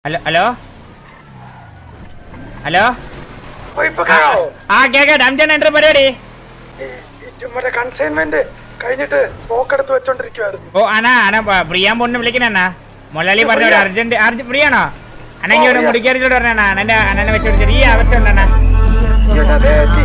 Hello hello hello ഓ, ഇപ്പൊ കേൾക്കാവോ? ആ കേക്കാം രാംചേട്ടൻ എന്റെ പരിപാടി ഈ ചുമ്മാ കൺസൈൻമെന്റ് കഴിഞ്ഞിട്ട് പോക്കെടുത്ത് വെച്ചോണ്ടിരിക്കുവായിരുന്നു ഓ അണ്ണാ അണ്ണാ പ- പ്രിയാൻ പൊണ്ണു വിളിക്കണ മൊലാലി പറഞ്ഞ ഒരു അർജന്റ് അർജന്റ് പ്രിയാണോ അണ്ണങ്കി ഒരു പ്രിയ. മുടിക്കാരിച്ചോട് പറഞ്ഞ അണ്ണന്റെ അണ്ണനെ വെച്ചൊരു ചെറിയ അവസ്ഥ ഉണ്ടണ്ണ ഇങ്ങോട്ട് അതേ എത്തി.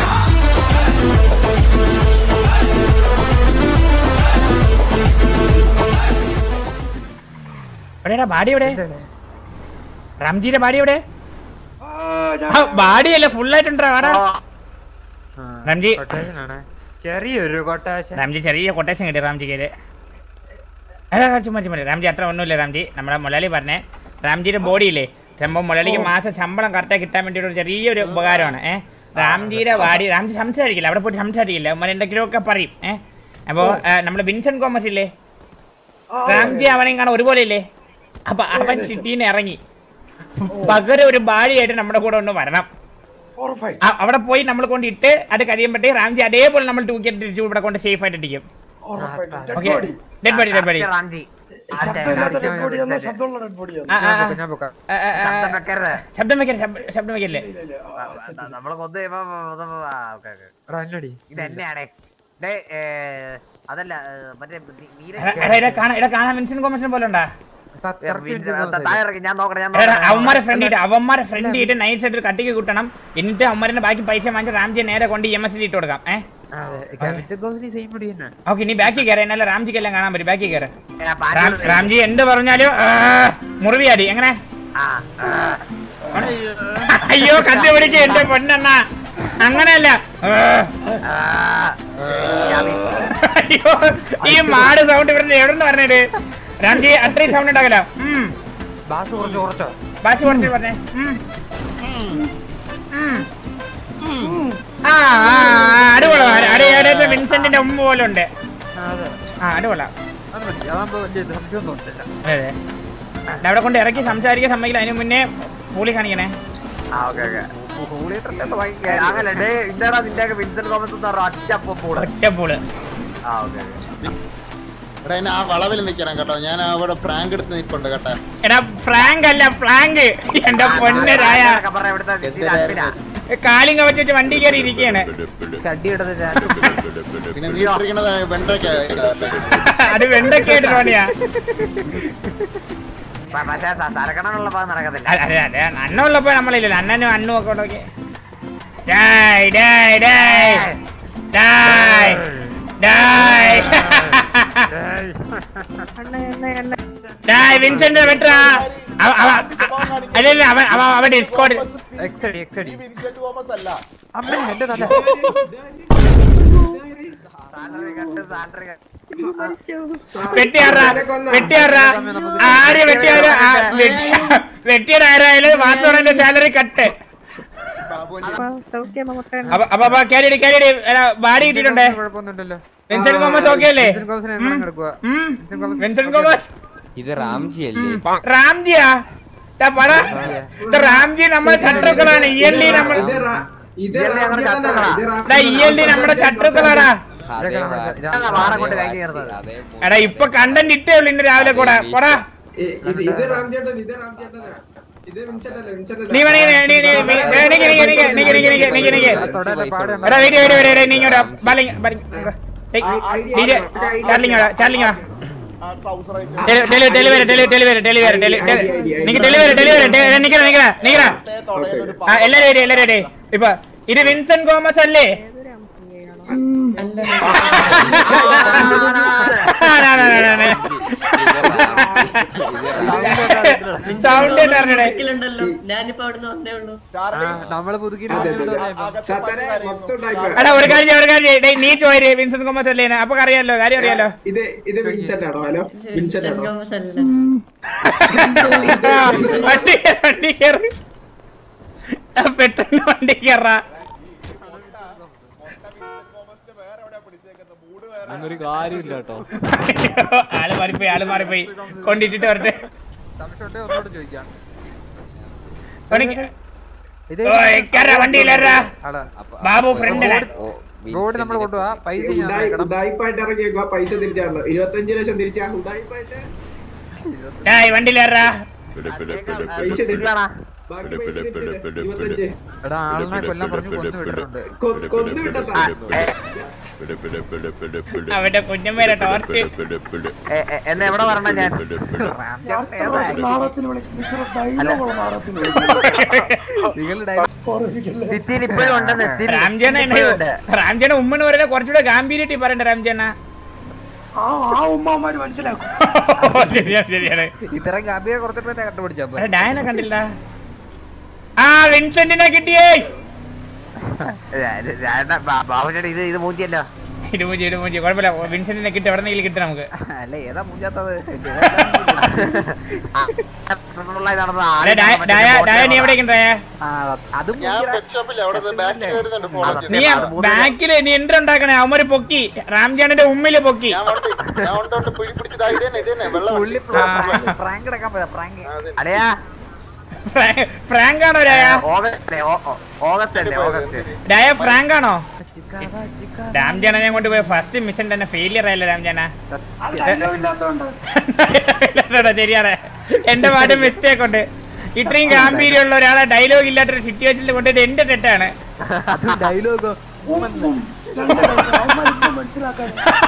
എവിടെയാ ബാഡി എവിടെ റംജിയുടെ ബാഡി എവിടെ ആ, ഞാൻ- ആ, ബാഡിയല്ല ഫുൾ ആയിട്ടുണ്ടാ വാടാ റംജി കൊട്ടേഷനാണ് ചെറിയൊരു കൊട്ടേഷൻ രാംജി ചെറിയ കൊട്ടേഷൻ കിട്ടി രാംജിക്ക് ചുമ്മാ ചുമ്മാ രാംജി അത്ര ഒന്നുമില്ല രാംജി നമ്മുടെ മൊലാലി പറഞ്ഞേ രാംജിയുടെ ബോഡി ഇല്ലേ സംഭവം മൊലാലിക്ക് മാസം ശമ്പളം കറക്റ്റായി കിട്ടാൻ വേണ്ടി ഒരു ചെറിയൊരു ഉപകാരമാണ് ഏഹ് രാംജിയുടെ വാടി രാംജി സംസാരിക്കില്ല അവിടെ പോയിട്ട് സംസാരിക്കില്ല ഉമ്മ എന്തെങ്കിലുമൊക്കെ പറയും ഏഹ് അപ്പോ നമ്മുടെ വിൻസെന്റ് കോമസ് ഇല്ലേ ആ, രാംജി അവനെയും കാണാൻ ഒരുപോലെ ഇല്ലേ അപ്പൊ അവൻ സിറ്റീന്ന് ഇറങ്ങി പകരം ഒരു ബാഡിയായിട്ട് നമ്മുടെ കൂടെ ഒന്ന് വരണം ഉറപ്പായി. അ- അവിടെ പോയി നമ്മൾ കൊണ്ട് ഇട്ട് അത് കഴിയുമ്പോഴേ രാംജി അതേപോലെ നമ്മൾ തൂക്കിയിട്ട് തിരിച്ചു ഇവിടെ കൊണ്ട് സേഫ് ആയിട്ട് ഇരിക്കും ഉറപ്പായി. Dead okay body. Dead body dead body Ranchi ശബ്ദമില്ലാത്ത dead body ആണോ? ശബ്ദമുള്ള dead body ആണോ? ആ, ആ, ആ. ഞാൻ പൊക്കാം ആ, ആ, ആ. ശബ്ദം വെക്കരുത് ശബ്ദം വെക്കല്ലേ ശബ്ദം- ശബ്ദം വെക്കല്ലേ ഇല്ല, ഇല്ല. ആ, set, set. നമ്മള് കൊന്നു കഴിയുമ്പോ അത് ആ, ഓക്കേ, ഓക്കേ. റണ്ണടി ഇത് എന്നെയാണേ ഡേ ഏ, അതല്ല ഏ, മറ്റേ നീ- നീര എടാ, എടാ, ഇടെ കാണാൻ ഇടെ കാണാൻ വിൻസെന്റ് കോമസിനെ പോലെ ഉണ്ടാ താഴെ ഇറങ്ങി ഞാൻ നോക്കട്ടെ ഞാൻ എടാ, നോക്കട്ടെ അവന്മാരെ ഫ്രണ്ട് ഇട്ട് അവന്മാരെ ഫ്രണ്ട് ഇട്ട് നൈസ് ആയിട്ട് ഒരു കട്ടിക്ക് കൂട്ടണം എന്നിട്ട് അവന്മാരുടെ ബാക്കി പൈസ വാങ്ങിച്ച് രാംജിയെ നേരെ കൊണ്ട് എം എസ് ഇട്ട് കൊടുക്കാം ഏഹ് സെയിം മുടി തന്നെ ഓക്കെ നീ ബാക്കി കയറി എന്നാലും രാംജിക്ക് എല്ലാം കാണാൻ പറ്റും ബാക്കി കയറി ഏ, പാറ്റ് രാംജി എന്ത് പറഞ്ഞാലും ആ, മുറിവിയാടി എങ്ങനെ ആ, ആ. അയ്യോ കണ്ടുപിടിക്ക് എന്റെ പൊന്നെണ്ണ അങ്ങനെയല്ല ആ. ആ, ഞാൻ- അയ്യോ ഈ മാട് സൗണ്ട് ഇവിടെ എവിടെ നിന്ന് പറഞ്ഞത് രാംജി അത്രയും സൗണ്ട് ഉണ്ടാകല ബാസ് കുറച്ച് കുറച്ചോ ബാക്കി കുറച്ച് പറഞ്ഞേ ഉം. ഉം. ആ ആ, ആ, അടിപൊളി അടി അടി വിൻസെന്റിന്റെ ഉമ്മ പോലെ ഉണ്ട് അതെ ആ അടിപൊളി അത് മതി അതാകുമ്പോ വലിയ സംശയം തോന്നില്ല അതെ ദാ അവിടെ കൊണ്ട് ഇറക്കി സംസാരിക്കാൻ സമ്മതിക്കില്ല അതിന് മുന്നേ പൂളി കാണിക്കണേ ആ, ഓക്കേ, ഓക്കേ. ഹൂളിയിട്ടല്ലേ ഭയങ്കര- അങ്ങനെ ഡേ ഇതാടാ നിന്റെ വിൻസെന്റ് തോമസ് എന്ന് പറഞ്ഞ ഒറ്റ പൂള് ഒറ്റ പൂള് ആ ഓക്കെ എടാ എന്നെ ആ വളവിൽ നിക്കണം കേട്ടോ ഞാൻ അവിടെ പ്രാങ്ക് എടുത്ത് നിൽപ്പുണ്ട് കേട്ടോ എടാ ഫ്രാങ്ക് അല്ല ഫ്ലാങ്ക് എന്റെ പൊന്നരായ ഇവിടുത്തെ എന്തിനായിരുന്നു? കാലിങ് വെച്ചിട്ട് വണ്ടി കയറി ഇരിക്കുകയാണ് ഷഡ്ഡി എടുത്ത് പിന്നെ വീട്ടിരിക്കണത് വെണ്ടയ്ക്ക അത് വെണ്ടൊക്കെയായിട്ട് തോന്നിയാ പക്ഷേ തരക്കണമുള്ള ഭാഗം നടക്കത്തില്ല അതെ അതെ അതെ അണ്ണുള്ളപ്പോ നമ്മളില്ലല്ലോ അണ്ണനും അണ്ണും ഒക്കെ ഉണ്ടോക്കെ ഡായ് ഡായ് ഡായ് ഡായ് ഡായ് ഡായ് വിൻസെന്റ് വെട്ടാ അല്ലല്ല അവൻ അവൻ അവൻ ഡിസ്കോഡ് എക്സടി എക്സടി അല്ല അമ്മ എന്റെ തല സാലറി കണ്ട് സാലറി വെട്ടിയാറാ വെട്ടിയാറാ ആര് വെട്ടിയാലും ആ, വെട്ടി- വെട്ടിയത് ആരായാലും വാസോണന്റെ സാലറി കട്ട് അപ്പൊ അപ്പൊ അപ്പൊ കാരിയടി കാരിയടി ബാഡി കിട്ടിയിട്ടുണ്ടേ കുഴപ്പമൊന്നുമില്ലല്ലോ വിൻസെന്റ് തോമസ് ഓക്കെ അല്ലേ വിൻസെന്റ് കോമസിനെ എങ്ങനെ കിടക്കുക ഉം. വിൻസെന്റ് കോമസ് വിൻസെന്റ് തോമസ് ഇത് റാംജി അല്ലേ റാംജിയാ ടാ പറ ഇത് റാംജി നമ്മുടെ ശത്രുക്കളാണ് ഇ എൽ ഡി നമ്മൾ ടാ ഇ എൽ ഡി നമ്മുടെ ശത്രുക്കളാടാ അതേ ഇതൊക്കെ വാ- ഇതാണ് അതേ വാറ കൊണ്ട് വാ- കൈ കയറുന്നത്. അതേ മൂ- എടാ ഇപ്പൊ കണ്ടന്റ് ഇട്ടേ ഉള്ളു ഇന്ന് രാവിലെ കൂടെ പോടാ ഇത് ഇത് രാംചേട്ടൻ ഇത് രാംചേട്ടനാ ഇത് വിൻസെന്റല്ല വിൻസെന്റല്ല നീ വേണേ നീ- നീ- നീ- നീ- ഏ, നിക്ക് നിക്ക് നിക്ക് നിക്ക് നിക്ക് നിക്ക് നിക്ക് നിക്ക് തൊടയിലെ പാട് എടാ വെരി വെരി വെരി വെരി നീ ഇങ്ങോട്ട് ബാലിങ് ബാലിങ് ഡിജെ ചാർലിങ് വാ, ചാർലിങ് വാ delivery delivery delivery delivery delivery നിക്ക് ഡെലിവറി ഡെലിവറി നിക്കറ നിക്കറ നിക്കറ ആ എല്ലാരും ready, എല്ലാരും ready. ഇപ്പൊ ഇത് വിൻസെന്റ് ഗോമസ് അല്ലേ സൗണ്ട് പറഞ്ഞേ ണ്ടല്ലോ ഞാനിപ്പോ അവിടുന്ന് വന്നേ ഉള്ളൂ നമ്മള് പുതുക്കി സത്തനെ മൊത്തം ഉണ്ടായിപ്പോയി. എടാ ഒരു കാര്യം ചെയ്യ്, ഒരു കാര്യം ചെയ്യ്. ഡേയ്, നീ ചോര് വിൻസെന്റ് ഗോമസ് അല്ലേ അപ്പൊ അറിയാലോ കാര്യം അറിയാലോ ഇത് ഇത് വിൻസെന്റ് ആണോ ഹലോ വിൻസെന്റ് ആണോ ഗോമസ് അല്ല ആ, വണ്ടി കേറ്, വണ്ടി കേറ് ആ, പെട്ടെന്ന് വണ്ടി കയറാ ഒരു കാര്യമില്ല കേട്ടോ ആള് മാറിപ്പോയി ആള് മാറിപ്പോയി കൊണ്ടിട്ടിട്ട് വരട്ടെ സംശയം ഒന്നോട് ചോദിക്കാം ഓനിക്ക്- ഇത് ഓയ്, കേറാ, വണ്ടിയിലേറാ. ആളാ ബാബു ഫ്രണ്ടിനെ ഓ, റോഡ് നമ്മൾ കൊണ്ടുപോവാ പൈസ ഞാൻ ഉഡായി അയക്കണം. ഉഡായിപ്പായിട്ട് ഇറങ്ങിയേക്കോ പൈസ തിരിച്ചാണല്ലോ ഇരുപത്തഞ്ച് ലക്ഷം തിരിച്ചാ ഉഡായിപ്പായിട്ട് ഡായ് വണ്ടിയിലേറാ പൈസ ഇട്. ഇല്ലാടാ. ബാക്കി പൈസ ഇട്ടിട്ട് ഇരുപത്തഞ്ച് എടാ ആളിനെ കൊല്ലാൻ പറഞ്ഞു കൊന്നു വിട്ടിട്ടുണ്ട് കൊ- കൊന്നു വിട്ടത്താ ആ, ഏ, അവന്റെ കുഞ്ഞമ്മേരെ ടോർച്ച് ഏ, ഏ, എന്നെ എവിടെ പറഞ്ഞ ഞാൻ അടുത്ത പ്രാവശ്യം നാടകത്തിന് വിളിക്കും ഇച്ചിരി ഡയലോഗുള്ള നാടകത്തിന് വിളിക്കും നിങ്ങളുടെ ഡയലോഗ് ഓർമ്മിക്കല്ലേ സിറ്റിയിൽ ഇപ്പോഴും ഉണ്ടെന്ന് സിറ്റിയിൽ രാംജന ഇപ്പോഴും ഉണ്ട് രാംജന ഉമ്മന്ന് പറയുന്നത് കുറച്ചുകൂടെ ഗാംഭീര്യട്ടി പറയണ്ട രാംജന ആ ആ ഉമ്മമാര് മനസ്സിലാക്കും ശരിയാണ് ശരിയാണ് ഇത്രയും ഗാംഭീര്യം കുറച്ചിട്ട് തന്നെ കണ്ടുപിടിച്ചപ്പോ അല്ല, ഡയനെ കണ്ടില്ല ആ വിൻസെന്റിനെ കിട്ടിയേ ബാബുചേട്ടൻ ഇത് ഇത് മൂഞ്ചിയല്ലോ ഇടുമൂഞ്ചി ഇടുമൂഞ്ചി കുഴപ്പമില്ല വിൻസെന്റിനെ കിട്ടി എവിടെന്നെങ്കിലും കിട്ടും നമുക്ക് അല്ല ഏതാ മൂഞ്ചാത്തത് അല്ലെ ഡയ ഡയ- ഡയ നീ എവിടേക്കും ഡയ ആ, അതും ഞാൻ മൂഞ്ചിടാ. പെറ്റ് ഷോപ്പിൽ അവിടെ ബാക്കിൽ വരുന്നുണ്ട് ഫോളോ നീ ബാക്കില് നീ എൻട്രി ഉണ്ടാക്കണേ അവന്മാര് പൊക്കി രാംജാനിന്റെ ഉമ്മില് പൊക്കി ഞാൻ ഉണ്ട് ഞാൻ ഉണ്ട് ഉണ്ട് പിടി പിടിച്ചത് ഇത് തന്നെ ഇത് തന്നെ വെള്ളം പുള്ളി പ്രാങ്ക് പ്രാങ്ക് എടുക്കാൻ പോയതാ പ്രാങ്ക് അല്ലയാ ഫ്രാങ്ക് ആണോ ഡയ ഓഗസ്റ്റ് ഓ- ഓ- ഓഗസ്റ്റ് അല്ലേ ഓഗസ്റ്റ് ഡയ ഫ്രാങ്ക് ആണോ രാംജാനെ കൊണ്ട് പോയ ഫസ്റ്റ് മിഷൻ തന്നെ ഫെയിലിയർ ആയില്ല രാംജാന അത് ഡയലോഗ് ഇല്ലാത്തോണ്ട് ഇല്ലടാ, ശരിയാണ് എന്റെ പാട്ട് മിസ്റ്റേക്ക് ഉണ്ട് ഇത്രയും ഗാംഭീര്യമുള്ള ഒരാളെ ഡയലോഗ് ഇല്ലാത്തൊരു സിറ്റുവേഷനിൽ കൊണ്ടിട്ട് എന്റെ തെറ്റാണ് ഡയലോഗ് ഉം, ഉം. രണ്ട് dialogue. അവന്മാരിപ്പം മനസ്സിലാക്കാൻ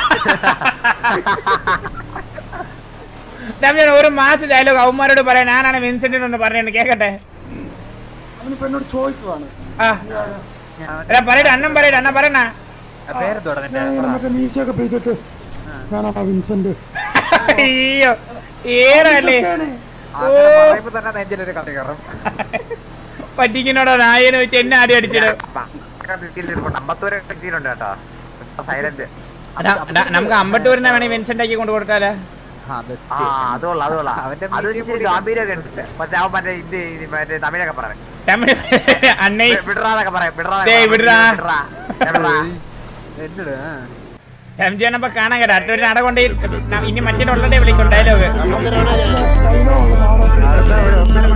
രാംജാന ഒരു മാസ് ഡയലോഗ് അവന്മാരോട് പറയാൻ ഞാനാണ് വിൻസെന്റിനൊന്ന് പറഞ്ഞു കേക്കട്ടെ അവനിപ്പോ എന്നോട് ചോദിക്കുവാണ് ആ എടാ പറയട്ടെ അണ്ണൻ പറയട്ടെ അണ്ണ പറയണ പേര് തുടങ്ങട്ടെ ഞാൻ ഇങ്ങനെ മറ്റേ മീശയൊക്കെ പെയ്തിട്ട് ഞാനാ വിൻസെന്റ് അയ്യോ ഏറല്ലേ വിശ്വസ്തനാണ്. അങ്ങനെ പറയുമ്പോ തന്നെ നെഞ്ചിലൊരു കഥ കയറും പറ്റിക്കുന്നോടോ നായെന്ന് വെച്ച് എന്നെ ആദ്യം അടിച്ചത് അമ്പത്തൂര് കിട്ടിയിട്ടുണ്ട് കേട്ടോ സൈലന്റ് നമുക്ക് അമ്പട്ടൂരിനെ വേണേ വിൻസെന്റ് ആക്കി കൊണ്ട് കൊടുക്കാലോ ആ ആ ബെസ്റ്റ് അത് കൊള്ളാം അത് കൊള്ളാം അവന്റെ അത് മീശയും ഇച്ചിരി മുടിയും ഗാംഭീര്യമൊക്കെ ഉണ്ട് പക്ഷെ അവൻ മറ്റേ ഇത് ഇത് മറ്റേ തമിഴൊക്കെ പറയാം തമിഴ് അണ്ണേ വിടറാന്നൊക്കെ പറയാം ഡേയ് വിടറാ. വിടറാ എന്നോട് ആ. എം ജി അപ്പൊ കാണാൻ കേട്ടോ അടുത്തൊരു നാടകം കൊണ്ട് ഇനി മറ്റേ ഉള്ളതേ വിളിക്കും ഡയലോഗ് ഡയലോഗ് നാടകത്തിന് അടുത്ത ഒരു ഒന്നര